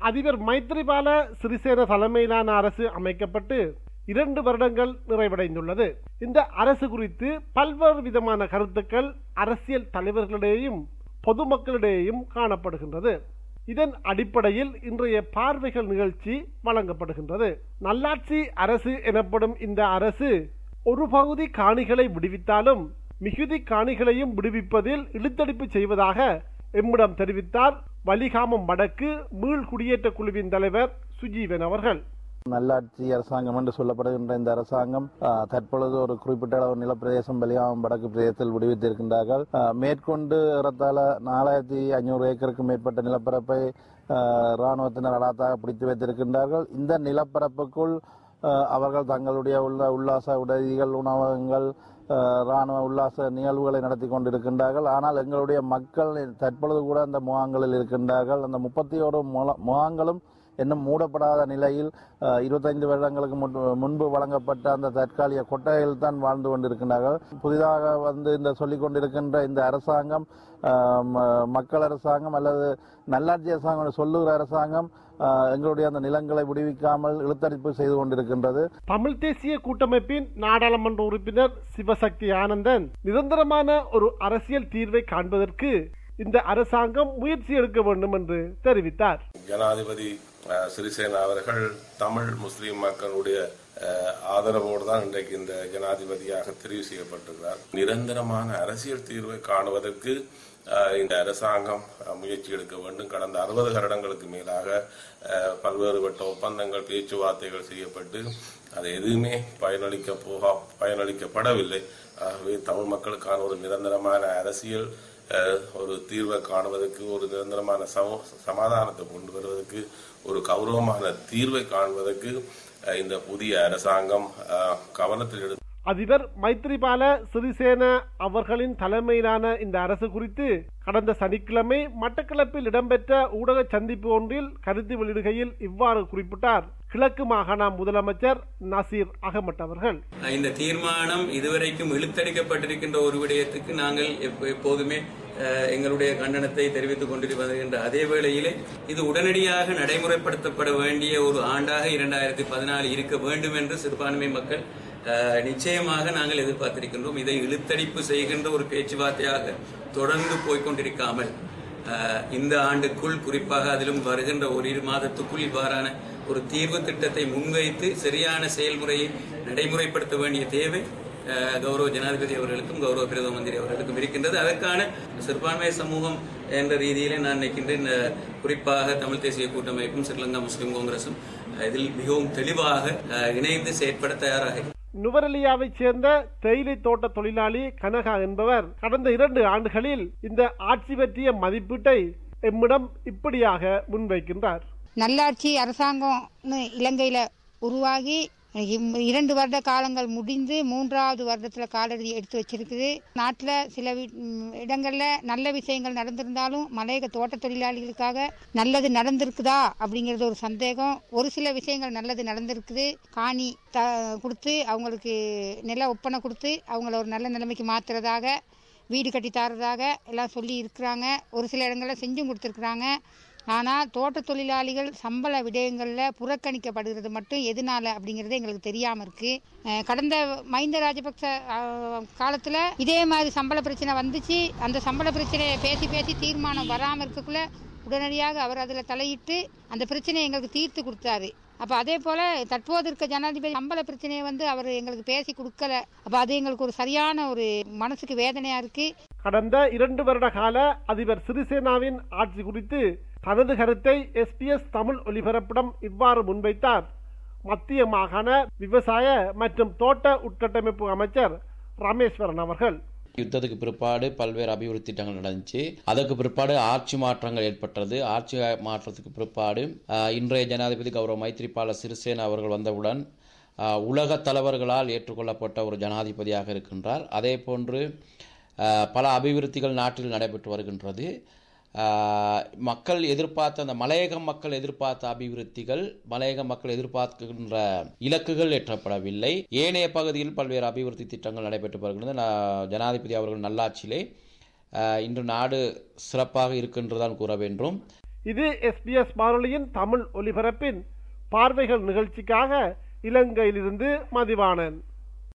அதிபர் மைத்ரிபால சிறிசேன தலைமையிலான அரசு அமைக்கப்பட்டு இரண்டு வருடங்கள் நிறைவடைந்துள்ளது இந்த அரசு குறித்து பல்வேறு விதமான கருத்துக்கள் அரசியல் தலைவர்களிடையேயும் பொதுமக்களிடையேயும் காணப்படுகின்றது இதன் அடிப்படையில் இன்றைய பார்வைகள் நிகழ்ச்சி வழங்கப்படுகின்றது நல்லாட்சி அரசு எனப்படும் இந்த அரசு ஒரு பகுதி காணிகளை விடுவித்தாலும் மிகுதி காணிகளையும் விடுவிப்பதில் இழுத்தடிப்பு செய்வதாக எம்மிடம் தெரிவித்தார் வலிகாமம் வடக்கு மீள் குடியேற்ற குழுவின் தலைவர் சுஜீவன் அவர்கள் நல்லாட்சி அரசாங்கம் என்று சொல்லப்படுகின்ற இந்த அரசாங்கம் ஆஹ், தற்பொழுது ஒரு குறிப்பிட்ட அளவு நிலப்பிரதேசம் வெளியாகும் வடக்கு பிரதேசத்தில் விடுவித்திருக்கின்றார்கள் ஆஹ், மேற்கொண்டு ஏறத்தாழ நாலாயிரத்தி ஐநூறு ஏக்கருக்கு மேற்பட்ட நிலப்பரப்பை ஆஹ், ராணுவத்தினர் அடாத்தாக பிடித்து வைத்திருக்கின்றார்கள் இந்த நிலப்பரப்புக்குள் ஆஹ், அவர்கள் தங்களுடைய உள்ள உல்லாச உதவிகள் உணவகங்கள் ஆஹ், ராணுவ உல்லாச நிகழ்வுகளை நடத்தி கொண்டிருக்கின்றார்கள் ஆனால் எங்களுடைய மக்கள் தற்பொழுது கூட அந்த முகாம்களில் இருக்கின்றார்கள் அந்த முப்பத்தி ஒரு முகாம்களும் இன்னும் மூடப்படாத நிலையில் அஹ், 25 வருடங்களுக்கு முன்பு- முன்பு வழங்கப்பட்ட அந்த தற்காலிக கொட்டகையில் தான் வாழ்ந்து கொண்டிருக்கின்றார்கள் புதிதாக வந்து இந்த சொல்லிக் கொண்டிருக்கின்ற இந்த அரசாங்கம் அஹ், ம- மக்கள் அரசாங்கம் அல்லது நல்லாட்சி அரசாங்கம் என்று சொல்லுகிற அரசாங்கம் அஹ், எங்களுடைய அந்த நிலங்களை விடுவிக்காமல் இழுத்தடிப்பு செய்து கொண்டிருக்கின்றது தமிழ் தேசிய கூட்டமைப்பின் நாடாளுமன்ற உறுப்பினர் சிவசக்தி ஆனந்தன் நிரந்தரமான ஒரு அரசியல் தீர்வை காண்பதற்கு இந்த அரசாங்கம் முயற்சி எடுக்க வேண்டும் என்று தெரிவித்தார் ஜனாதிபதி அஹ், சிறிசேனா அவர்கள் தமிழ் முஸ்லிம் மக்களுடைய அஹ், ஆதரவோடு தான் இன்றைக்கு இந்த ஜனாதிபதியாக தெரிவு செய்யப்பட்டிருக்கிறார் நிரந்தரமான அரசியல் தீர்வை காணுவதற்கு அஹ், இந்த அரசாங்கம் அஹ், முயற்சி எடுக்க வேண்டும் கடந்த அறுபது வருடங்களுக்கு மேலாக அஹ், பல்வேறுபட்ட ஒப்பந்தங்கள் பேச்சுவார்த்தைகள் செய்யப்பட்டு அது எதுவுமே பயனளிக்க போகா பயனளிக்கப்படவில்லை ஆகவே தமிழ் மக்களுக்கான ஒரு நிரந்தரமான அரசியல் அஹ், ஒரு தீர்வை காணுவதற்கு ஒரு நிரந்தரமான சம சமாதானத்தை கொண்டு வருவதற்கு ஒரு கௌரவமான தீர்வை காண்பதற்கு அஹ், இந்த புதிய அரசாங்கம் அஹ், கவனத்தில் எடுத்து அதிபர் மைத்ரிபால சிறிசேன அவர்களின் தலைமையிலான இந்த அரசு குறித்து கடந்த சனிக்கிழமை மட்டக்களப்பில் இடம்பெற்ற ஊடக சந்திப்பு ஒன்றில் கருத்து வெளியிடுகையில் இவ்வாறு குறிப்பிட்டார் கிழக்கு மாகாண முதலமைச்சர் நசீர் அகமட் அவர்கள் இந்த தீர்மானம் இதுவரைக்கும் இழுத்தடிக்கப்பட்டிருக்கின்ற ஒரு விடயத்துக்கு நாங்கள் எப்ப- எப்போதுமே அஹ், எங்களுடைய கண்டனத்தை தெரிவித்துக் கொண்டு வருகின்ற அதே வேளையிலே இது உடனடியாக நடைமுறைப்படுத்தப்பட வேண்டிய ஒரு ஆண்டாக இரண்டாயிரத்தி பதினாலு இருக்க வேண்டும் என்று சிறுபான்மை மக்கள் அஹ், நிச்சயமாக நாங்கள் எதிர்பார்த்திருக்கின்றோம் இதை இழுத்தடிப்பு செய்கின்ற ஒரு பேச்சுவார்த்தையாக தொடர்ந்து போய்க்கொண்டிருக்காமல் அஹ், இந்த ஆண்டுக்குள் குறிப்பாக அதிலும் வருகின்ற ஓரிரு மாதத்துக்குள் இவ்வாறான ஒரு தீர்வு திட்டத்தை முன்வைத்து சரியான செயல்முறையை நடைமுறைப்படுத்த வேண்டிய தேவை அஹ், கௌரவ ஜனாதிபதி அவர்களுக்கும் கௌரவ பிரதம மந்திரி அவர்களுக்கும் இருக்கின்றது அதற்கான சிறுபான்மை சமூகம் என்ற ரீதியிலே நான் நினைக்கின்றேன் அஹ், குறிப்பாக தமிழ் தேசிய கூட்டமைப்பும் ஸ்ரீலங்கா முஸ்லிம் காங்கிரசும் அஹ், இதில் மிகவும் தெளிவாக அஹ், இணைந்து செயற்பட தயாராக நுவரெலியாவைச் சேர்ந்த தேயிலை தோட்ட தொழிலாளி கனகா என்பவர் கடந்த இரண்டு ஆண்டுகளில் இந்த ஆட்சி பற்றிய மதிப்பீட்டை எம்மிடம் இப்படியாக முன்வைக்கின்றார் நல்லாட்சி அரசாங்கம்னு இலங்கையில் உருவாகி இம்- இரண்டு வருட காலங்கள் முடிந்து மூன்றாவது வருடத்தில் காலடி எடுத்து வச்சிருக்குது நாட்டில் சில வி- ம், இடங்கள்ல நல்ல விஷயங்கள் நடந்திருந்தாலும் மலையக தோட்ட தொழிலாளிகளுக்காக நல்லது நடந்திருக்குதா அப்படிங்கிறது ஒரு சந்தேகம் ஒரு சில விஷயங்கள் நல்லது நடந்திருக்குது காணி த கொடுத்து அவங்களுக்கு நில ஒப்பனை கொடுத்து அவங்கள ஒரு நல்ல நிலைமைக்கு மாற்றுறதாக வீடு கட்டி தரதாக எல்லாம் சொல்லி இருக்கிறாங்க ஒரு சில இடங்களில் செஞ்சும் கொடுத்துருக்குறாங்க ஆனால் தோட்ட தொழிலாளிகள் சம்பள விடயங்களில் புறக்கணிக்கப்படுகிறது மட்டும் எதனால அப்படிங்கிறது எங்களுக்கு தெரியாமல் இருக்குது கடந்த மஹிந்த ராஜபக்ச காலத்தில் இதே மாதிரி சம்பள பிரச்சனை வந்துச்சு அந்த சம்பள பிரச்சனையை பேசி பேசி தீர்மானம் வராமல் இருக்கக்குள்ள உடனடியாக அவர் அதில் தலையிட்டு அந்த பிரச்சனையை எங்களுக்கு தீர்த்து கொடுத்தாரு அப்போ அதே போல் தற்போது இருக்க ஜனாதிபதி சம்பள பிரச்சனையை வந்து அவர் எங்களுக்கு பேசி கொடுக்கல அப்போ அது எங்களுக்கு ஒரு சரியான ஒரு மனசுக்கு வேதனையாக இருக்குது கடந்த இரண்டு வருட கால அதிபர் சிறிசேனாவின் ஆட்சி குறித்து தனது கருத்தை எஸ்பிஎஸ் தமிழ் ஒலிபரப்பிடம் இவ்வாறு முன்வைத்தார் மத்திய மாகாண விவசாய மற்றும் தோட்ட உட்கட்டமைப்பு அமைச்சர் ரமேஸ்வரன் அவர்கள் யுத்தத்துக்கு பிற்பாடு பல்வேறு அபிவிருத்தி திட்டங்கள் நடந்துச்சு அதற்கு பிற்பாடு ஆட்சி மாற்றங்கள் ஏற்பட்டது ஆட்சி மாற்றத்துக்கு பிற்பாடு ஆஹ், இன்றைய ஜனாதிபதி கௌரவ மைத்ரிபால சிறிசேனா அவர்கள் வந்தவுடன் ஆஹ், உலக தலைவர்களால் ஏற்றுக்கொள்ளப்பட்ட ஒரு ஜனாதிபதியாக இருக்கின்றார் அதே போன்று ஆஹ், பல அபிவிருத்திகள் நாட்டில் நடைபெற்று வருகின்றது ஆஹ், மக்கள் எதிர்பார்த்த அந்த மலையக மக்கள் எதிர்பார்த்த அபிவிருத்திகள் மலையக மக்கள் எதிர்பார்க்கின்ற இலக்குகள் எட்டப்படவில்லை ஏனைய பகுதியில் பல்வேறு அபிவிருத்தி திட்டங்கள் நடைபெற்று வருகின்றன நான் ஜனாதிபதி அவர்கள் நல்லாட்சியிலே ஆஹ், இன்று நாடு சிறப்பாக இருக்கின்றதான் கூற வேண்டும் இது எஸ்பிஎஸ் வானொலியின் தமிழ் ஒலிபரப்பின் பார்வைகள் நிகழ்ச்சிக்காக இலங்கையிலிருந்து மதிவாணன்